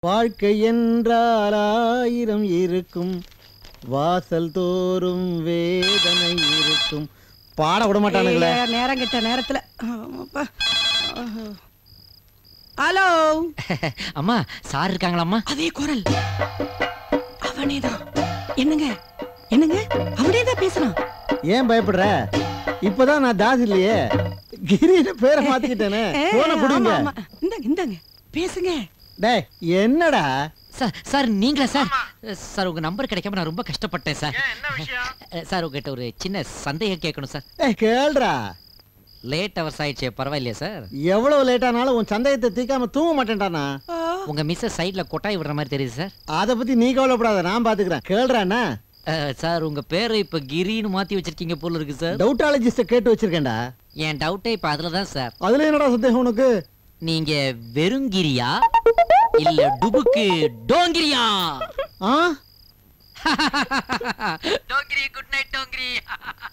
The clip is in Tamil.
வாழ்க்கை என்றால் ஆயிரம் இருக்கும் வாசல் தோறும் வேதனை இருக்கும் பாட விட மாட்டானுங்களே ஏய், நேரம் கிட்ட நேரத்துல ஆமாப்பா. ஆஹா. ஹலோ அம்மா சார் இருக்காங்களாம்மா அதே குரல் அவனேதான் என்னங்க என்னங்க அவனே தான் பேசுறான் ஏன் பயப்படுற இப்பதான் நான் தாஸ் இல்லையே கிரின்னு பேரை மாத்திக்கிட்டேனே ஏய், போன ஆமா, கொடுங்க ஆமா. இந்தாங்க இந்தாங்க பேசுங்க டேய் என்னடா சார் சார் நீங்களா சார் சார் உங்க நம்பர் கிடைக்காம நான் ரொம்ப கஷ்டப்பட்டேன் சார் அஹ், சார் உங்ககிட்ட ஒரு சின்ன சந்தேகம் கேட்கணும் சார் ஏய் கேள்றா லேட் ஹவர்ஸ் ஆயிடுச்சு பரவாயில்லையா சார் எவ்வளவு லேட் ஆனாலும் உன் சந்தேகத்தை தீக்காம தூங்க மாட்டேன்டானா ஆ, உங்க மிஸ்ஸஸ் சைடுல கொட்டாய் விடுற மாதிரி தெரியுது சார் அதை பத்தி நீ கவலைப்படாத நான் பாத்துக்கிறேன் கேள்றானா அஹ், சார் உங்க பேரை இப்ப கிரின்னு மாத்தி வச்சிருக்கீங்க போல இருக்கு சார் டவுட்டாலஜிஸ்ட கேட்டு வச்சிருக்கேன்டா என் டவுட்டே இப்ப அதுல தான் சார் அதுல என்னடா சந்தேகம் உனக்கு நீங்க வெறுங்கிரியா இல்ல டுபுக்கு டோங்கிரியா ஆ டோங்கிரி குட் நைட் டோங்கிரி